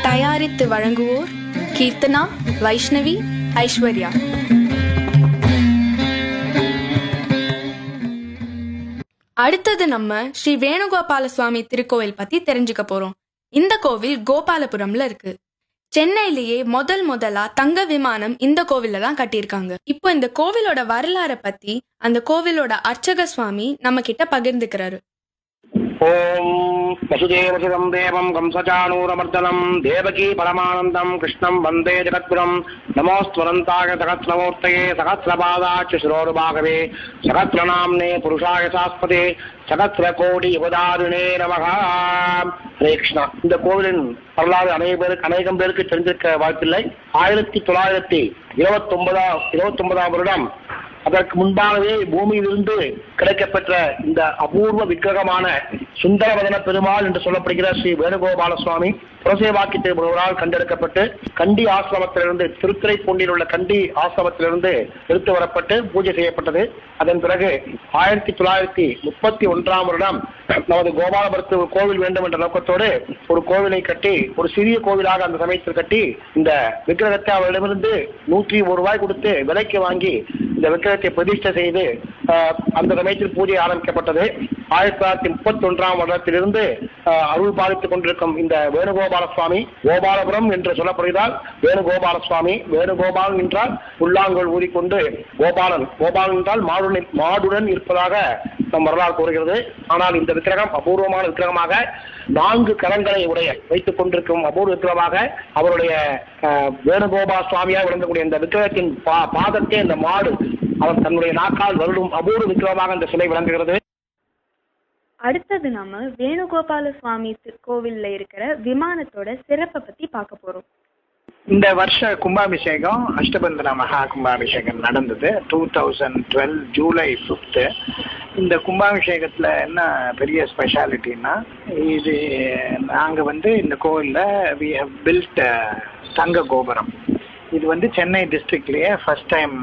தயாரித்து வழங்குவோர் கீர்த்தனா வைஷ்ணவி ஐஸ்வர்யா அடுத்தது நம்ம ஸ்ரீ வேணுகோபால சுவாமி திருக்கோவில் பத்தி தெரிஞ்சுக்க போறோம் இந்த கோவில் கோபாலபுரம்ல இருக்கு சென்னையிலேயே முதல் முதலா தங்க விமானம் இந்த கோவில்ல தான் கட்டியிருக்காங்க இப்போ இந்த கோவிலோட வரலாறை பத்தி அந்த கோவிலோட அர்ச்சக சுவாமி நம்ம கிட்ட பகிர்ந்துக்கிறாரு ஓம் வசுதேவசுதம் தேவம் கம்சச்சானூரமர்தனம் தேவகி பரமானந்தம் கிருஷ்ணம் வந்தே ஜகத்குரம் நமோஸ்வரந்தாக சகஸ்ரமூர்த்தயே சகஸ்ரபாதாட்ச சிரோருபாகவே சகஸ்ரநாம்னே புருஷாய சாஸ்பதே சகஸ்ர கோடி யுவதாருணே நமகா ஹரே கிருஷ்ணா இந்த கோவிலின் வரலாறு அநேக பேருக்கு அநேகம் பேருக்கு தெரிஞ்சிருக்க வாய்ப்பில்லை ஆயிரத்தி தொள்ளாயிரத்தி இருபத்தி ஒன்பதாம் இருபத்தி ஒன்பதாம் வருடம் அதற்கு முன்பாகவே பூமியிலிருந்து கிடைக்கப்பெற்ற இந்த அபூர்வ விக்கிரகமான சுந்தரவதன பெருமாள் என்று சொல்லப்படுகிற ஸ்ரீ வேணுகோபால சுவாமி புரசேவாக்கி திருமுருகரால் கண்டெடுக்கப்பட்டு கண்டி ஆசிரமத்திலிருந்து திருத்துறைப்பூண்டில் உள்ள கண்டி ஆசிரமத்திலிருந்து எடுத்து வரப்பட்டு பூஜை செய்யப்பட்டது அதன் பிறகு ஆயிரத்தி தொள்ளாயிரத்தி முப்பத்தி ஒன்றாம் வருடம் நமது கோபாலபுரத்து ஒரு கோவில் வேண்டும் என்ற நோக்கத்தோடு ஒரு கோவிலை கட்டி ஒரு சிறிய கோவிலாக அந்த சமயத்தில் கட்டி இந்த விக்கிரகத்தை அவரிடமிருந்து நூற்றி ஒரு ரூபாய் கொடுத்து விலைக்கு வாங்கி இந்த விக்கிரகத்தை பிரதிஷ்டை செய்து ஆஹ், அந்த சமயத்தில் பூஜை ஆரம்பிக்கப்பட்டது ஆயிரத்தி தொள்ளாயிரத்தி முப்பத்தி ஒன்றாம் வருடத்திலிருந்து ஆஹ், அருள் பாலித்துக் கொண்டிருக்கும் இந்த வேணுகோபால சுவாமி கோபாலபுரம் என்று சொல்லப்படுகிறார் வேணுகோபால சுவாமி வேணுகோபாலன் என்றால் புல்லாங்குழல் ஊதிக்கொண்டு கோபாலன் கோபாலன் என்றால் மாடுடன் மாடுடன் இருப்பதாக நம் வரலாறு கூறுகிறது ஆனால் இந்த விக்கிரகம் அபூர்வமான விக்கிரகமாக நான்கு கரங்களை உடைய வைத்துக் கொண்டிருக்கும் அபூர்வ விக்கிரகமாக அவருடைய ஆஹ், வேணுகோபால சுவாமியாக விளங்கக்கூடிய இந்த விக்கிரகத்தின் பா- பாதத்தை இந்த மாடு அவர் தன்னுடைய நாக்கால் வருடும் அபூர்வ விக்கிரகமாக இந்த சிலை விளங்குகிறது அடுத்தது நம்ம வேணுகோபால சுவாமி கோவில்ல இருக்கிற விமானத்தோட சிறப்பை பத்தி பார்க்க போறோம் இந்த வருஷ கும்பாபிஷேகம் அஷ்டபந்தன மகா கும்பாபிஷேகம் நடந்தது two thousand twelve July fifth இந்த கும்பாபிஷேகத்தில் என்ன பெரிய ஸ்பெஷாலிட்டின்னா இது நாங்கள் வந்து இந்த கோவிலில் வி ஹவ் பில்ட் தங்க கோபுரம் இது வந்து சென்னை டிஸ்ட்ரிக்ட்லேயே ஃபர்ஸ்ட் டைம்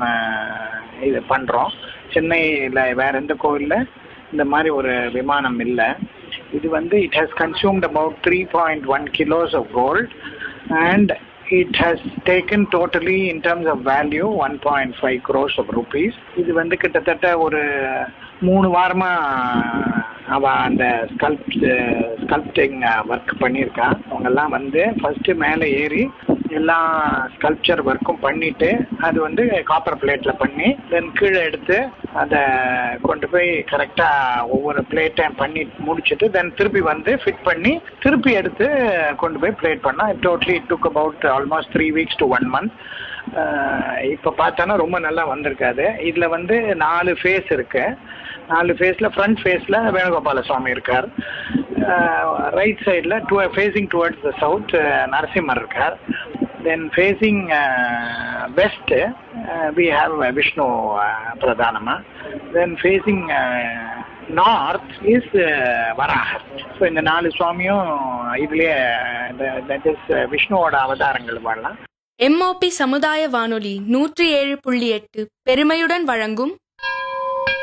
இது பண்ணுறோம் சென்னையில் வேற எந்த கோவிலில் இந்த மாதிரி ஒரு விமானம் இல்லை இது வந்து it has consumed about three point one kilos of gold and it has taken totally in terms of value 1.5 crores of rupees இது வந்து கிட்டத்தட்ட ஒரு மூணு வாரமா அவ அந்த ஸ்கல்ப் ஸ்கல்ப்டிங் ஒர்க் பண்ணியிருக்கா அவங்கெல்லாம் வந்து ஃபர்ஸ்ட் மேலே ஏறி எல்லா ஸ்கல்ப்சர் ஒர்க்கும் பண்ணிட்டு அது வந்து காப்பர் பிளேட்ல பண்ணி தென் கீழே எடுத்து அதை கொண்டு போய் கரெக்டாக ஒவ்வொரு பிளேட்டையும் பண்ணி முடிச்சுட்டு தென் திருப்பி வந்து ஃபிட் பண்ணி திருப்பி எடுத்து கொண்டு போய் பிளேட் பண்ணா totally took about almost three weeks to one month இப்போ பார்த்தோன்னா ரொம்ப நல்லா வந்திருக்காது இதில் வந்து நாலு ஃபேஸ் இருக்கு நாலு ஃபேஸில் ஃப்ரண்ட் ஃபேஸில் வேணுகோபால சுவாமி இருக்கார் ரைட் சைடில் to facing towards the south நரசிம்மர் இருக்கார் then facing west we have Vishnu பிரதானமா தென் ஃபேஸிங் நார்த் இஸ் வராகர் ஸோ இந்த நாலு சுவாமியும் இதுலேயே தட் இஸ் விஷ்ணுவோட அவதாரங்கள் வாழலாம் எம்ஓபி சமுதாய வானொலி நூற்றி ஏழு புள்ளி எட்டு பெருமையுடன் வழங்கும்